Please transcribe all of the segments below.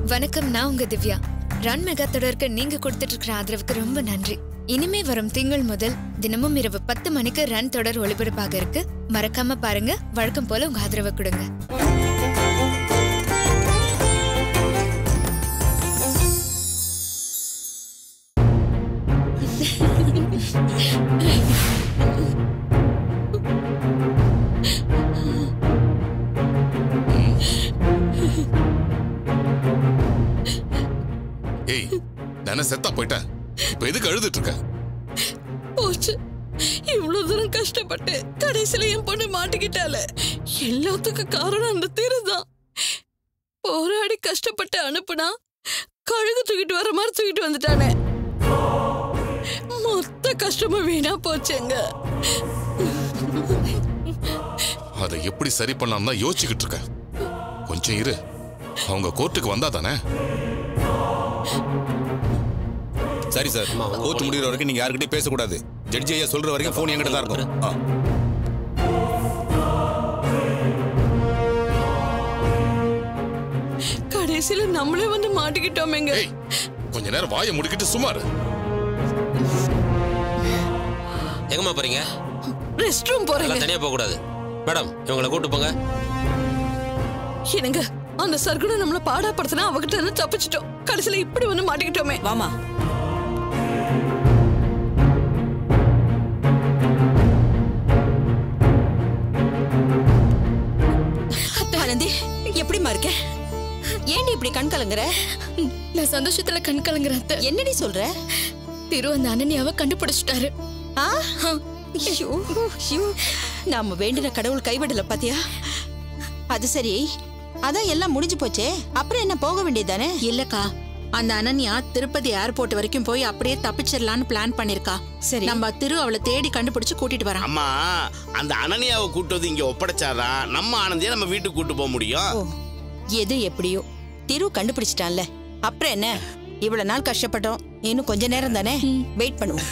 வணக்கம் நான் உங்க திவ்யா ரன் மெகா தொடருக்கு நீங்க கொடுத்துட்டு இருக்கிற ஆதரவுக்கு ரொம்ப நன்றி இனிமே வரும் திங்கள் முதல் தினமும் இரவு பத்து மணிக்கு ரன் தொடர் ஒளிபரப்பாக இருக்கு மறக்காம பாருங்க வழக்கம் போல உங்க ஆதரவை கொடுங்க ஏய் நானே செத்தா போயிட்டேன் இப்ப எதுக்கு அழுதுட்டு இருக்க போச்சு இவ்வளவு தூரம் கஷ்டப்பட்டு கடைசியில என் பொண்ணு மாட்டிக்கிட்டால எல்லாத்துக்கும் காரணம் அந்த திருதான் போராடி கஷ்டப்பட்டு அனுப்புனா கழுகு தூக்கிட்டு வர மாதிரி தூக்கிட்டு வந்துட்டானே மொத்த கஷ்டமும் வீணா போச்சுங்க அதை எப்படி சரி பண்ணலாம் தான் யோசிச்சுக்கிட்டு இருக்கேன் கொஞ்சம் இரு அவங்க கோர்ட்டுக்கு வந்தா தானே சரி சார் கோர்ட் முடிகிற வரைக்கும் நீங்க யாருக்கிட்டையும் பேசக்கூடாது ஜட்ஜி ஐயா சொல்ற வரைக்கும் ஃபோன் என்கிட்ட தான் இருக்கும் ஆ. கடைசியில நம்மளே வந்து மாட்டிக்கிட்டோமேங்க ஏய் கொஞ்ச நேரம் வாயை முடிக்கிட்டு சுமாரு எங்கம்மா போறீங்க ரெஸ்ட் ரூம் போறேங்க எல்லாம் தனியா போக கூடாது மேடம் இவங்களை கூட்டு போங்க என்னங்க அந்த சர்க்குணம் நம்மள பாடாப்படுத்தினா அவகிட்ட இருந்து தப்பிச்சிட்டோம் கடைசியில இப்படி வந்து மாட்டிக்கிட்டோமே வாமா ஆனந்தி எப்படிம்மா இருக்க ஏன்டி இப்படி கண் கலங்குற நான் சந்தோஷத்துல கண் கலங்குறேன் அத்தை. என்னடி சொல்ற திரு அந்த அனன்யாவை கண்டுபிடிச்சிட்டாரு ஆ? ஐயோ, ஐயோ. நாம வேண்டின கடவுள் கைவிடல பாத்தியா அது சரி அதான் எல்லாம் முடிஞ்சு போச்சே அப்புறம் என்ன போக வேண்டியதானே இல்லக்கா அந்த அனன்யா திருப்பதி ஏர்போர்ட் வரைக்கும் போய் அப்படியே தப்பிச்சிடலான்னு பிளான் பண்ணிருக்கா சரி. நம்ம திரு அவளை தேடி கண்டுபிடிச்சு கூட்டிட்டு வரான் அம்மா அந்த அனன்யாவை கூட்டு வந்து இங்க ஒப்படைச்சாதான் நம்ம ஆனந்தியை நம்ம வீட்டுக்கு கூட்டு போக முடியும் ஓ எது எப்படியோ திரு கண்டுபிடிச்சிட்டான்ல அப்புறம் என்ன இவ்வளவு நாள் கஷ்டப்பட்டோம் இன்னும் கொஞ்ச நேரம் தானே வெயிட் பண்ணுவோம்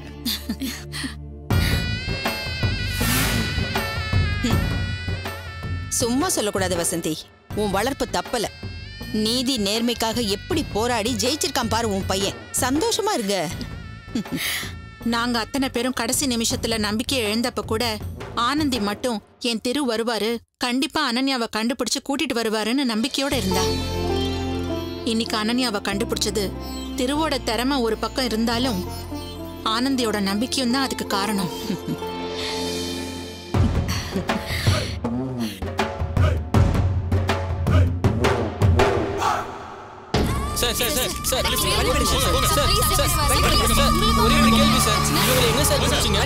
ம். சும்மா சொல்லக்கூடாது வசந்தி உன் வளர்ப்பு தப்பல நீதி நேர்மைக்காக எப்படி போராடி ஜெயிச்சிருக்கான் பாரு உன் பையன் சந்தோஷமா இருங்க நாங்க அத்தனை பேரும் கடைசி நிமிஷத்துல நம்பிக்கை இழந்தப்ப கூட ஆனந்தி மட்டும் என் திரு வருவாரு கண்டிப்பா அனன்யாவை கண்டுபிடிச்சு கூட்டிட்டு வருவாருன்னு நம்பிக்கையோட இருந்தா இன்னைக்கு அனன்யாவை கண்டுபிடிச்சது திருவோட திறமை ஒரு பக்கம் இருந்தாலும் ஆனந்தியோட நம்பிக்கையும் தான் அதுக்கு காரணம் sir sir sir sir sir sir sir ஒரே ஒரு கேள்வி சார் இவங்களை எங்க சார் பிடிச்சீங்க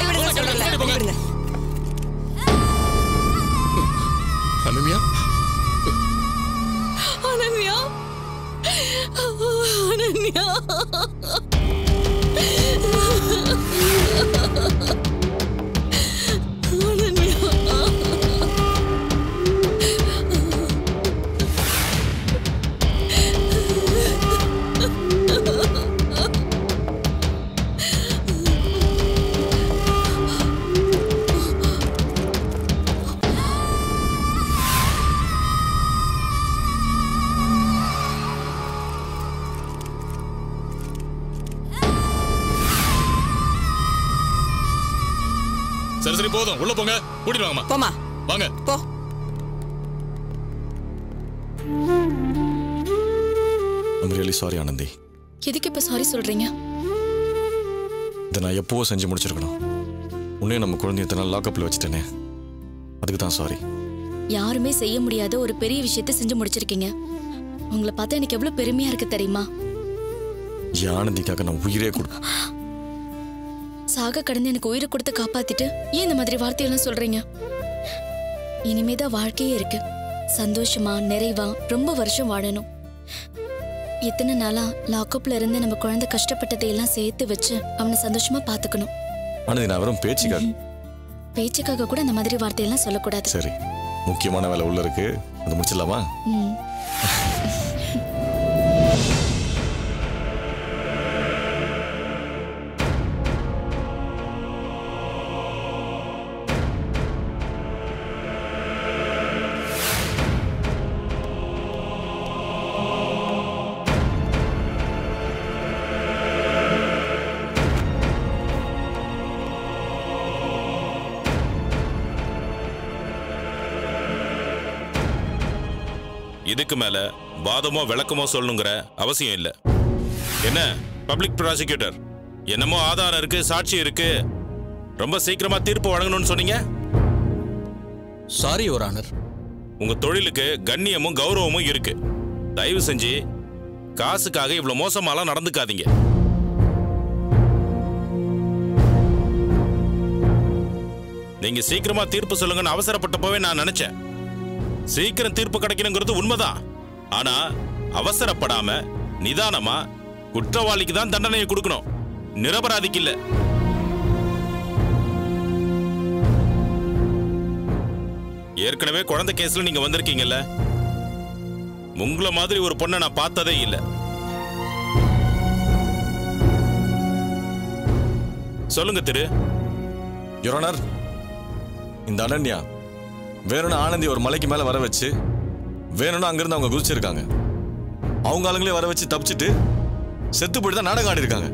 அனன்யா அனன்யா அனன்யா அனன்யா சரி சரி போதும் உள்ள போங்க கூட்டிட்டு வாங்கம்மா போமா வாங்க போ ஐம் ரியலி சாரி ஆனந்தி எதுக்கு இப்ப சாரி சொல்றீங்க இதை நான் எப்போவோ செஞ்சு முடிச்சிருக்கணும் உன்னே நம்ம குழந்தைய இத்தனை நாள் லாக்கப்பில் வச்சுட்டேனே அதுக்கு தான் சாரி யாருமே செய்ய முடியாத ஒரு பெரிய விஷயத்தை செஞ்சு முடிச்சிருக்கீங்க உங்களை பார்த்தா எனக்கு எவ்வளவு பெருமையா இருக்கு தெரியுமா என் ஆனந்திக்காக நான் உயிரே கொடு சாக கடந்து எனக்கு உயிரை கொடுத்து காப்பாத்திட்டு ஏன் இந்த மாதிரி வார்த்தையெல்லாம் சொல்றீங்க இனிமேதான் வாழ்க்கையே இருக்கு சந்தோஷமா நிறைவா ரொம்ப வருஷம் வாழணும் இத்தனை நாளா லாக்அப்ல இருந்து நம்ம குழந்தை கஷ்டப்பட்டதை எல்லாம் சேர்த்து வச்சு அவனை சந்தோஷமா பாத்துக்கணும் ஆனந்தி நான் வெறும் பேச்சுக்காக பேச்சுக்காக கூட அந்த மாதிரி வார்த்தையெல்லாம் சொல்லக்கூடாது சரி முக்கியமான வேலை உள்ள இருக்கு அதை முடிச்சிடலாமா ம். இதுக்கு மேல வாதமோ விளக்கமோ சொல்லணுங்கிற அவசியம் இல்லை என்ன பப்ளிக் ப்ராசிக்யூட்டர் என்னமோ ஆதாரம் இருக்கு சாட்சி இருக்கு ரொம்ப சீக்கிரமா தீர்ப்பு வழங்கணும்னு சொன்னீங்க சாரி யுவர் ஆனர் உங்க தொழிலுக்கு கண்ணியமும் கௌரவமும் இருக்கு தயவு செஞ்சு காசுக்காக இவ்வளவு மோசமாலாம் நடந்துக்காதீங்க நீங்க சீக்கிரமா தீர்ப்பு சொல்லுங்கன்னு அவசரப்பட்டப்பவே நான் நினைச்சேன் சீக்கிரம் தீர்ப்பு கிடைக்கணுங்கிறது உண்மைதான் ஆனா அவசரப்படாம நிதானமா குற்றவாளிக்கு தான் தண்டனையை கொடுக்கணும் நிரபராதிக்கு இல்ல ஏற்கனவே குழந்தை கேஸ்ல நீங்க வந்திருக்கீங்கல்ல உங்களை மாதிரி ஒரு பொண்ணை நான் பார்த்ததே இல்லை சொல்லுங்க திரு யுவரானர் இந்த அனன்யா வேணும்னு ஆனந்தி ஒரு மலைக்கு மேல வர வச்சு வேணும்னு அங்கிருந்து அவங்க குதிச்சிருக்காங்க அவங்க ஆளுங்களே வர வச்சு தப்பிச்சிட்டு செத்து போயிட்டு தான் நாடகம் ஆடி இருக்காங்க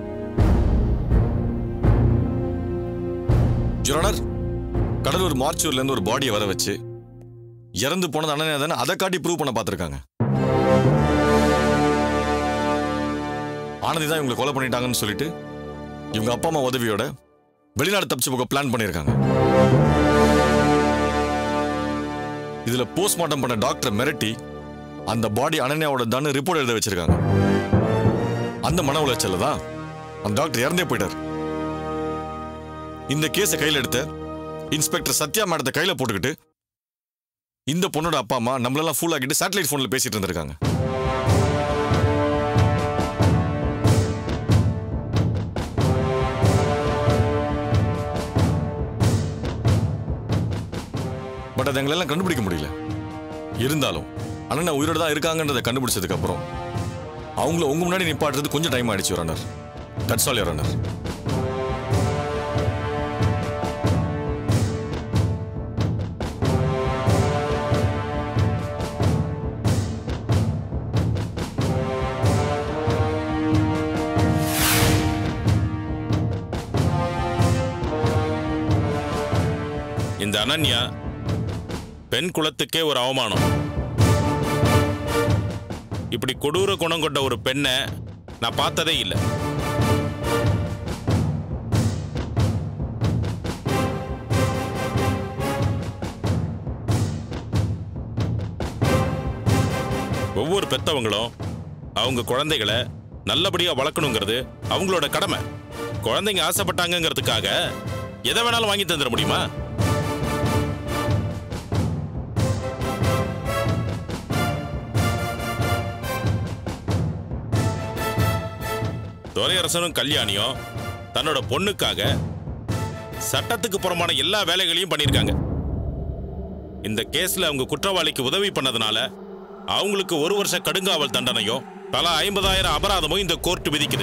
யுவரானர் கடலூர் மார்ச்சூர்ல இருந்து ஒரு பாடியை வர வச்சு இறந்து போனது அனன்யா தானே அதை காட்டி ப்ரூவ் பண்ண பார்த்திருக்காங்க ஆனந்தி தான் இவங்களை கொலை பண்ணிட்டாங்கன்னு சொல்லிட்டு இவங்க அப்பா அம்மா உதவியோட வெளிநாடு தப்பிச்சு போக பிளான் பண்ணியிருக்காங்க இதுல போஸ்ட்மார்ட்டம் பண்ண டாக்டர் மிரட்டி அந்த பாடி அனன்யாவோட தான் ரிப்போர்ட் எழுத வச்சிருக்காங்க அந்த மன உளைச்சல்ல தான் அந்த டாக்டர் இறந்தே போயிட்டார் இந்த கேஸை கையில் எடுத்த இன்ஸ்பெக்டர் சத்யா மேடத்தை கையில போட்டுக்கிட்டு இந்த பொண்ணோட அப்பா அம்மா நம்மளெல்லாம் ஃபுல் ஆக்கிட்டு சேட்டலைட் ஃபோன்ல பேசிட்டு இருந்திருக்காங்க பட் அதை எங்களெல்லாம் கண்டுபிடிக்க முடியல இருந்தாலும் அண்ணா உயிரோட தான் இருக்காங்கன்றதை கண்டுபிடிச்சதுக்கு அப்புறம் அவங்கள உங்க முன்னாடி நிப்பாட்டுறது கொஞ்சம் டைம் ஆயிடுச்சு ரன்னர் தட்ஸ் ஆல் ரன்னர் இந்த அனன்யா பெண் குலத்துக்கே ஒரு அவமானம் இப்படி கொடூர குணம் கொண்ட ஒரு பெண்ணை நான் பார்த்ததே இல்லை ஒவ்வொரு பெத்தவங்களும் அவங்க குழந்தைகளை நல்லபடியா வளர்க்கணுங்கிறது அவங்களோட கடமை குழந்தைங்க ஆசைப்பட்டாங்கங்கிறதுக்காக எதை வேணாலும் வாங்கி தந்துட முடியுமா துரையரசனும் கல்யாணியும் தன்னோட பொண்ணுக்காக சட்டத்துக்கு புறமான எல்லா வேலைகளையும் பண்ணியிருக்காங்க இந்த கேஸ்ல அவங்க குற்றவாளிக்கு உதவி பண்ணதுனால அவங்களுக்கு ஒரு வருஷ கடுங்காவல் தண்டனையும் தலா ஐம்பதாயிரம் அபராதமும் இந்த கோர்ட் விதிக்குது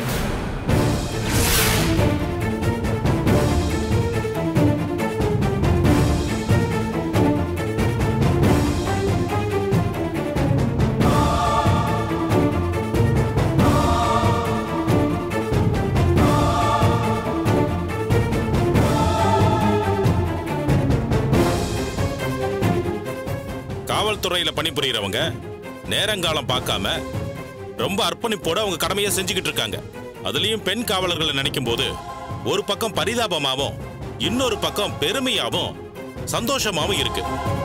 காவல்துறையில பணிபுரியறவங்க நேரங்காலம் பார்க்காம ரொம்ப அர்ப்பணிப்போட அவங்க கடமையை செஞ்சுக்கிட்டு இருக்காங்க அதுலயும் பெண் காவலர்களை நினைக்கும் போது ஒரு பக்கம் பரிதாபமாவும் இன்னொரு பக்கம் பெருமையாவும் சந்தோஷமாவும் இருக்கு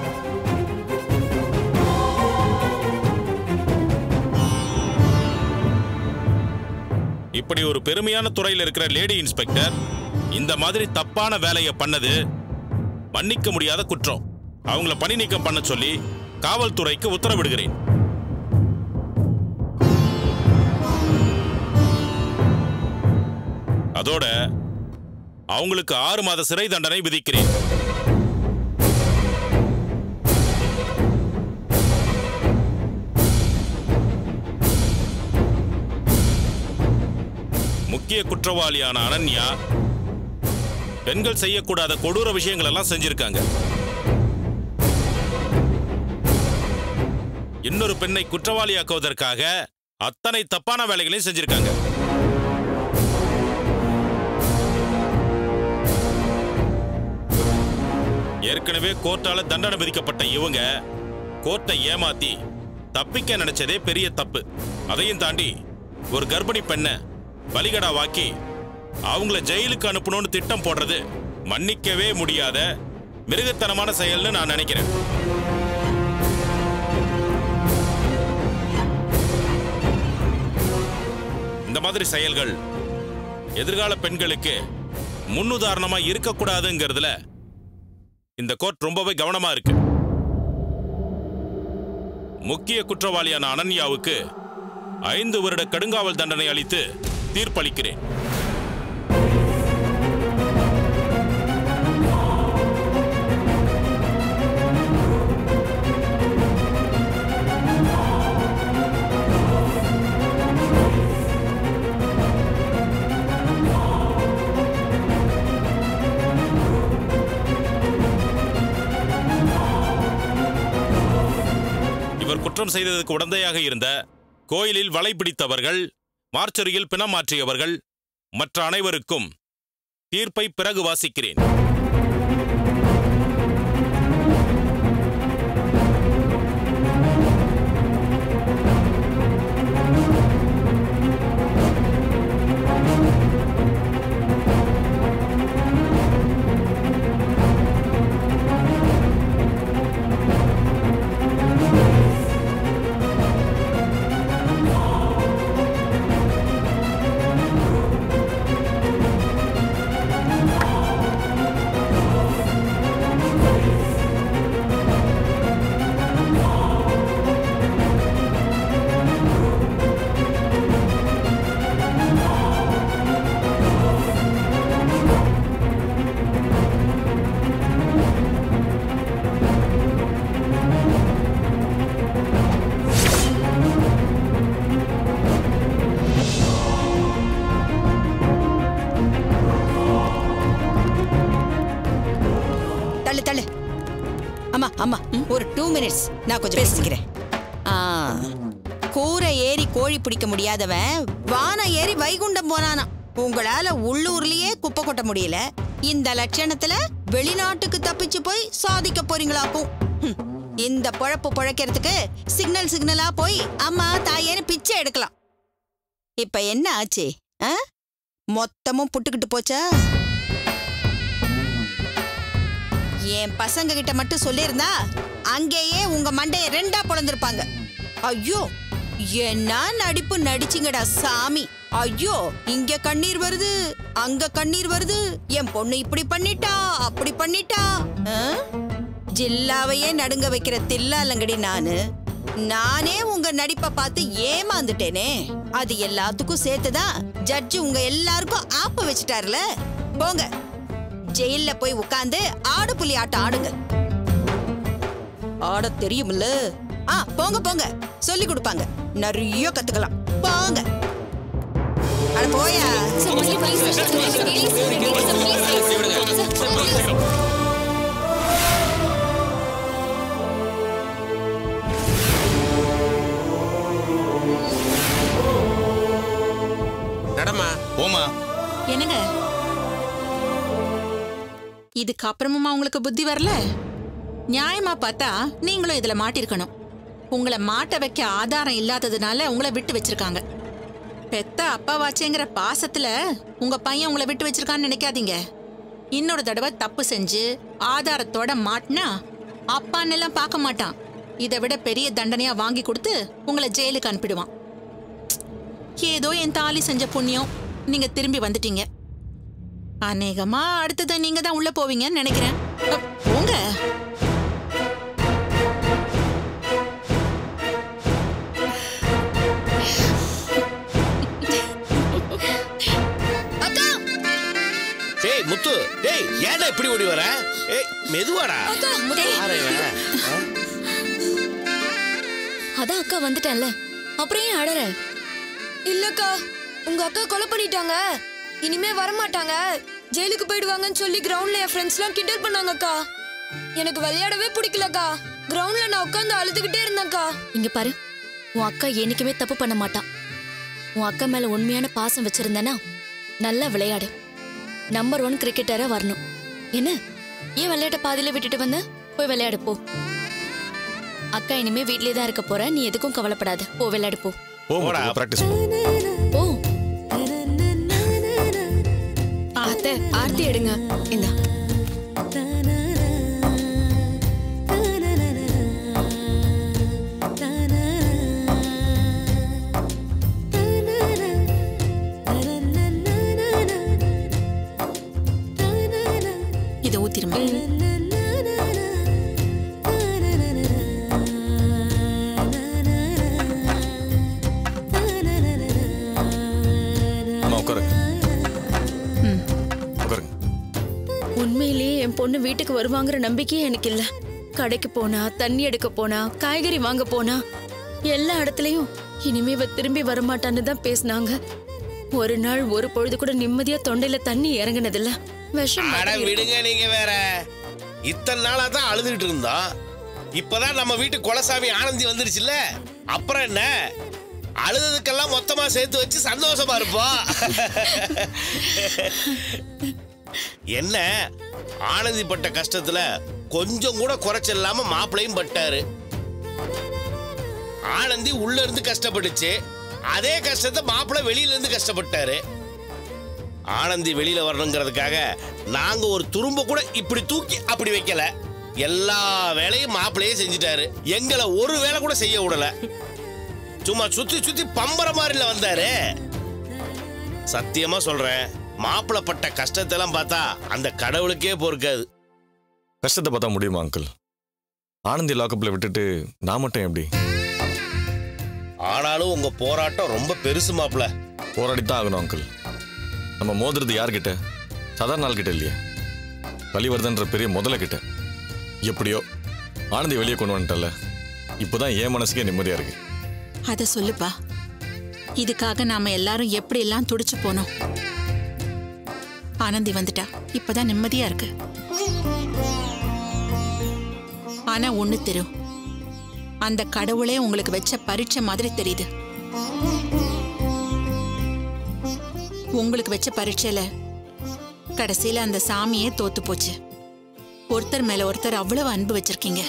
இப்படி ஒரு பெருமையான துறையில் இருக்கிற லேடி இன்ஸ்பெக்டர் இந்த மாதிரி தப்பான வேலையை பண்ணது மன்னிக்க முடியாத குற்றம் அவங்கள பணி நீக்கம் பண்ண சொல்லி காவல்துறைக்கு உத்தரவிடுகிறேன் அதோட அவங்களுக்கு ஆறு மாத சிறை தண்டனை விதிக்கிறேன் முக்கிய குற்றவாளியான அனன்யா பெண்கள் செய்யக்கூடாத கொடூர விஷயங்கள் எல்லாம் செஞ்சிருக்காங்க இன்னொரு பெண்ணை குற்றவாளியாக்குவதற்காக அத்தனை தப்பான வேலைகளையும் செஞ்சிருக்காங்க ஏற்கனவே கோர்ட்டால தண்டனை விதிக்கப்பட்ட இவங்க கோர்ட்டை ஏமாத்தி தப்பிக்க நினைச்சதே பெரிய தப்பு அதையும் தாண்டி ஒரு கர்ப்பிணி பெண்ணை பலிகடா வாக்கி அவங்கள ஜெயிலுக்கு அனுப்பணும்னு திட்டம் போடுறது மன்னிக்கவே முடியாத மிருகத்தனமான செயல்னு நான் நினைக்கிறேன் இந்த மாதிரி செயல்கள் எதிர்கால பெண்களுக்கு முன்னுதாரணமா இருக்கக்கூடாதுங்கிறதுல இந்த கோர்ட் ரொம்பவே கவனமா இருக்கு முக்கிய குற்றவாளியான அனன்யாவுக்கு ஐந்து வருட கடுங்காவல் தண்டனை அளித்து தீர்ப்பளிக்கிறேன் இவர் குற்றம் செய்ததற்கு உடந்தையாக இருந்த கோயிலில் வலை பிடித்தவர்கள் மார்ச்சரியில் பிணம் மாற்றியவர்கள் மற்ற அனைவருக்கும் தீர்ப்பை பிறகு வாசிக்கிறேன் தள்ளு தள்ளு அம்மா அம்மா ஒரு டூ மினிட்ஸ் நான் கொஞ்சம் பேசிக்கிறேன் ஆ கூரை ஏறி கோழி பிடிக்க முடியாதவன் வானம் ஏறி வைகுண்டம் போனானா உங்களால உள்ளூர்லயே குப்பை கொட்ட முடியல இந்த லட்சணத்துல வெளிநாட்டுக்கு தப்பிச்சு போய் சாதிக்க போறீங்களாக்கும் ஹம், இந்த பொழப்பு பொழைக்கிறதுக்கு சிக்னல் சிக்னலா போய் அம்மா தாயேன்னு பிச்சை எடுக்கலாம் இப்ப என்ன ஆச்சு ஆ? மொத்தமும் புட்டுக்கிட்டு போச்சா என் பசங்க கிட்ட மட்டும் சொல்லியிருந்தா அங்கேயே உங்க மண்டைய ரெண்டா பொழந்திருப்பாங்க ஐயோ என்ன நடிப்பு நடிச்சிங்கடா சாமி ஐயோ இங்க கண்ணீர் வருது அங்க கண்ணீர் வருது என் பொண்ணு இப்படி பண்ணிட்டா அப்படி பண்ணிட்டா ஆ? ஜில்லாவையே நடுங்க வைக்கிற தில்லாலங்கடி நானு நானே உங்க நடிப்பை பார்த்து ஏமாந்துட்டேனே அது எல்லாத்துக்கும் சேர்த்துதான் ஜட்ஜு உங்க எல்லாருக்கும் ஆப்பு வச்சுட்டாருல போங்க ஜெயில்ல போய் உட்கார்ந்து ஆடு புலி ஆட்டம் ஆடுங்க ஆட தெரியுமில்ல ஆ போங்க போங்க சொல்லி கொடுப்பாங்க நிறைய கத்துக்கலாம் போங்க அட போயா நடமா போமா என்னங்க இதுக்கு அப்புறமுமா உங்களுக்கு புத்தி வரல நியாயமா பார்த்தா நீங்களும் இதுல மாட்டிருக்கணும் உங்களை மாட்ட வைக்க ஆதாரம் இல்லாததுனால உங்களை விட்டு வச்சிருக்காங்க பெத்த அப்பாவாச்சேங்கிற பாசத்துல உங்க பையன் உங்களை விட்டு வச்சிருக்கான்னு நினைக்காதீங்க இன்னொரு தடவை தப்பு செஞ்சு ஆதாரத்தோட மாட்டினா அப்பான்னு எல்லாம் பார்க்க மாட்டான் இதை விட பெரிய தண்டனையா வாங்கி கொடுத்து உங்களை ஜெயிலுக்கு அனுப்பிடுவான் ஏதோ என் தாலி செஞ்ச புண்ணியம் நீங்க திரும்பி வந்துட்டீங்க அநேகமா அடுத்தது நீங்க தான் உள்ள போவீங்கன்னு நினைக்கிறேன் அ, போங்க டேய் முத்து டேய் ஏன்டா இப்படி ஓடி வர ஏய் மெதுவாடா யாரை இவன்? ஆ? அதான் அக்கா வந்துட்டேன்ல அப்புறம் ஏன் அழற இல்லக்கா உங்க அக்கா கொலை பண்ணிட்டாங்க இனிமே வரமாட்டாங்க ஜெயிலுக்கு போயிடுவாங்கன்னு சொல்லி கிரவுண்ட்ல என் ஃப்ரெண்ட்ஸ்லாம் கிண்டல் பண்ணாங்கக்கா எனக்கு விளையாடவே பிடிக்கலக்கா கிரவுண்ட்ல நான் உட்காந்து அழுதுகிட்டே இருந்தேன்க்கா இங்க பாரு உன் அக்கா என்னைக்குமே தப்பு பண்ண மாட்டான் உன் அக்கா மேல உண்மையான பாசம் வச்சிருந்தனா நல்லா விளையாடு நம்பர் ஒன் கிரிக்கெட்டரா வரணும் என்ன ஏன் விளையாட்ட பாதியில விட்டுட்டு வந்த போய் விளையாடு போ அக்கா இனிமே வீட்லயே தான் இருக்க போற நீ எதுக்கும் கவலைப்படாத போ விளையாடு போ போ ப்ராக்டிஸ் போ போ அத்தை ஆர்த்தி எடுங்க இந்தா இதை ஊத்திருமா அம்மா உட்காருங்க உட்காருங்க உண்மையிலேயே என் பொண்ணு வீட்டுக்கு வருவாங்கிற நம்பிக்கையே எனக்கு இல்ல கடைக்கு போனா தண்ணி எடுக்க போனா காய்கறி வாங்க போனா எல்லா இடத்துலயும் இனிமே இவ திரும்பி வரமாட்டான்னு தான் பேசினாங்க ஒரு நாள் ஒரு பொழுது கூட நிம்மதியா தொண்டையில தண்ணி இறங்குனதில்ல விஷம் அட மாதிரி இருக்கு. விடுங்க நீங்க வேற இத்தனை நாளா தான் அழுதுகிட்டு இருந்தோம் இப்பதான் நம்ம வீட்டு குலசாமி ஆனந்தி வந்துருச்சுல்ல அப்புறம் என்ன அழுததுக்கெல்லாம் மொத்தமா சேர்த்து வச்சு சந்தோஷமா இருப்போம் என்ன ஆனந்தி பட்ட கஷ்டத்துல கொஞ்சம் கூட குறைச்சல் இல்லாம மாப்பிளையும் பட்டாரு ஆனந்தி உள்ள இருந்து கஷ்டப்பட்டுச்சு அதே கஷ்டத்தை மாப்பிள்ளை வெளியில இருந்து கஷ்டப்பட்டாரு ஆனந்தி வெளியில வரணுங்கிறதுக்காக நாங்க ஒரு துரும்ப கூட இப்படி தூக்கி அப்படி வைக்கல எல்லா வேலையும் மாப்பிள்ளையே செஞ்சுட்டாரு எங்களை ஒரு வேலை கூட செய்ய விடல சும்மா சுத்தி சுத்தி பம்பர மாதிரில வந்தாரு சத்தியமா சொல்றேன் மாப்பிள்ளை பட்ட கஷ்டத்தை எல்லாம் பார்த்தா அந்த கடவுளுக்கே பொறுக்காது கஷ்டத்தை பார்த்தா முடியுமா அங்கிள் ஆனந்தி லாக்கப்பில் விட்டுட்டு நான் மட்டும் எப்படி ஆனாலும் உங்க போராட்டம் ரொம்ப பெருசு மாப்பிள்ள போராடித்தான் ஆகணும் அங்கிள் நம்ம மோதுறது யார்கிட்ட சாதாரண ஆள் கிட்ட இல்லையே வழிவர்தன்ற பெரிய முதல கிட்ட எப்படியோ ஆனந்தி வெளியே கொண்டு வந்துட்டல இப்போதான் என் மனசுக்கே நிம்மதியா இருக்கு அத சொல்லுப்பா இதுக்காக நாம எல்லாரும் எப்படி எல்லாம் துடிச்சு போனோம் ஆனந்தி வந்துட்டா இப்பதான் நிம்மதியா இருக்கு ஆனா ஒண்ணு தெரு அந்த கடவுளே உங்களுக்கு வச்ச பரீட்சை மாதிரி தெரியுது உங்களுக்கு வச்ச பரீட்சையில கடைசியில அந்த சாமியே தோத்து போச்சு ஒருத்தர் மேல ஒருத்தர் அவ்வளவு அன்பு வச்சிருக்கீங்க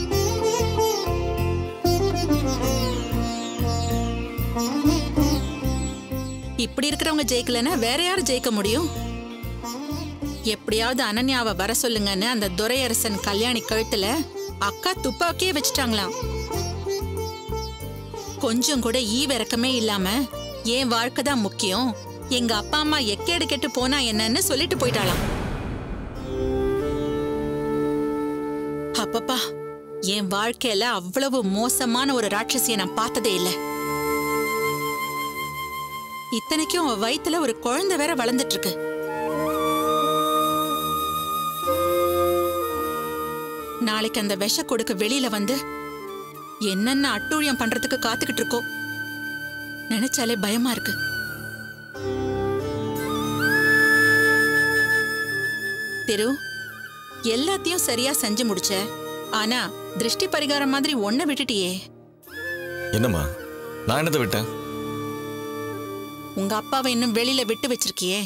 இப்படி இருக்கிறவங்க ஜெயிக்கலன்னா வேற யார் ஜெயிக்க முடியும் எப்படியாவது அனன்யாவை வர சொல்லுங்கன்னு அந்த துரையரசன் கல்யாணி கழுத்துல அக்கா துப்பாக்கியே வச்சுட்டாங்களாம் கொஞ்சம் கூட ஈவிரக்கமே இல்லாம என் வாழ்க்கை தான் முக்கியம் எங்க அப்பா அம்மா எக்கேடு கெட்டு போனா என்னன்னு சொல்லிட்டு போயிட்டாளாம் அப்பப்பா என் வாழ்க்கையில அவ்வளவு மோசமான ஒரு ராட்சசியை நான் பார்த்ததே இல்லை இத்தனைக்கும் அவ வயித்துல ஒரு குழந்தை வேற வளர்ந்துட்டு இருக்கு நாளைக்கு அந்த விஷ கொடுக்க வெளியில வந்து என்னென்ன அட்டூழியம் பண்றதுக்கு காத்துக்கிட்டு இருக்கோ நினைச்சாலே பயமா இருக்கு திரு எல்லாத்தையும் சரியா செஞ்சு முடிச்ச ஆனா திருஷ்டி பரிகாரம் மாதிரி ஒன்ன விட்டுட்டியே என்னம்மா நான் என்னத்தை விட்டேன் உங்க அப்பாவை இன்னும் வெளியில விட்டு வச்சிருக்கியே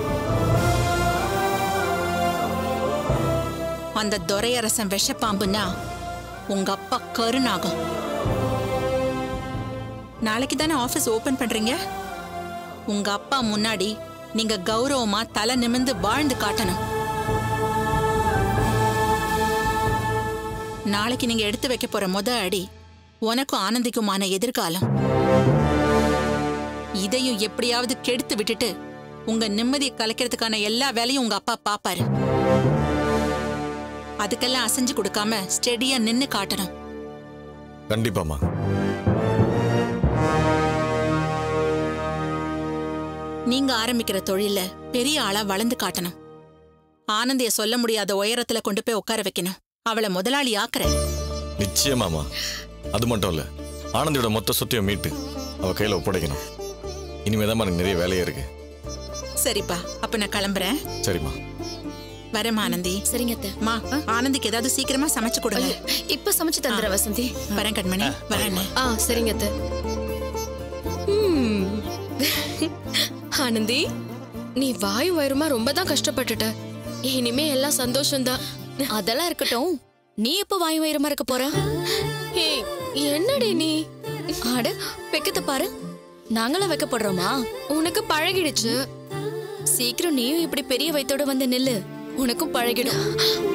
அந்த துரையரசன் விஷப்பாம்புன்னா உங்க அப்பா கருணாகும் நாளைக்கு தானே ஆபீஸ் ஓபன் பண்றீங்க உங்க அப்பா முன்னாடி நீங்க கௌரவமா தலை நிமிந்து வாழ்ந்து காட்டணும் நாளைக்கு நீங்க எடுத்து வைக்க போற முத அடி உனக்கும் ஆனந்திக்குமான எதிர்காலம் இதையும் எப்படியாவது கெடுத்து விட்டுட்டு உங்க நிம்மதியை கலைக்கிறதுக்கான எல்லா வேலையும் உங்க அப்பா பாப்பாரு அதுக்கெல்லாம் அசைஞ்சு கொடுக்காம ஸ்டெடியா நின்னு காட்டணும் கண்டிப்பாம்மா நீங்க ஆரம்பிக்கிற தொழில பெரிய ஆளா வளர்ந்து காட்டணும் ஆனந்திய சொல்ல முடியாத உயரத்துல கொண்டு போய் உட்கார வைக்கணும் அவளை முதலாளி ஆக்குறேன் நிச்சயமாமா அது மட்டும் இல்ல ஆனந்தியோட மொத்த சொத்தையும் மீட்டு அவ கையில ஒப்படைக்கணும் இனிமேதான் எனக்கு நிறைய வேலையே இருக்கு சரிப்பா அப்ப நான் கிளம்புறேன் சரிம்மா வரேன் ஆனந்தி சரிங்க அத்தை மா ஆனந்திக்கு ஏதாவது சீக்கிரமா சமைச்சு கொடுங்க இப்ப சமைச்சு தந்துடுற வசந்தி வரேன் கண்மணி வரேன் ஆ சரிங்க அத்தை ம். ஆனந்தி நீ வாய் வயிறுமா ரொம்ப தான் கஷ்டப்பட்டுட்ட இனிமே எல்லாம் சந்தோஷம்தான் அதெல்லாம் இருக்கட்டும் நீ எப்ப வாய் வயிறமா இருக்க போற ஏய் என்னடி நீ அட வெக்கத்தை பாரு நாங்களும் வெக்கப்படுறோமா உனக்கு பழகிடுச்சு சீக்கிரம் நீயும் இப்படி பெரிய வயித்தோட வந்து நில்லு உனக்கும் பழகிடும்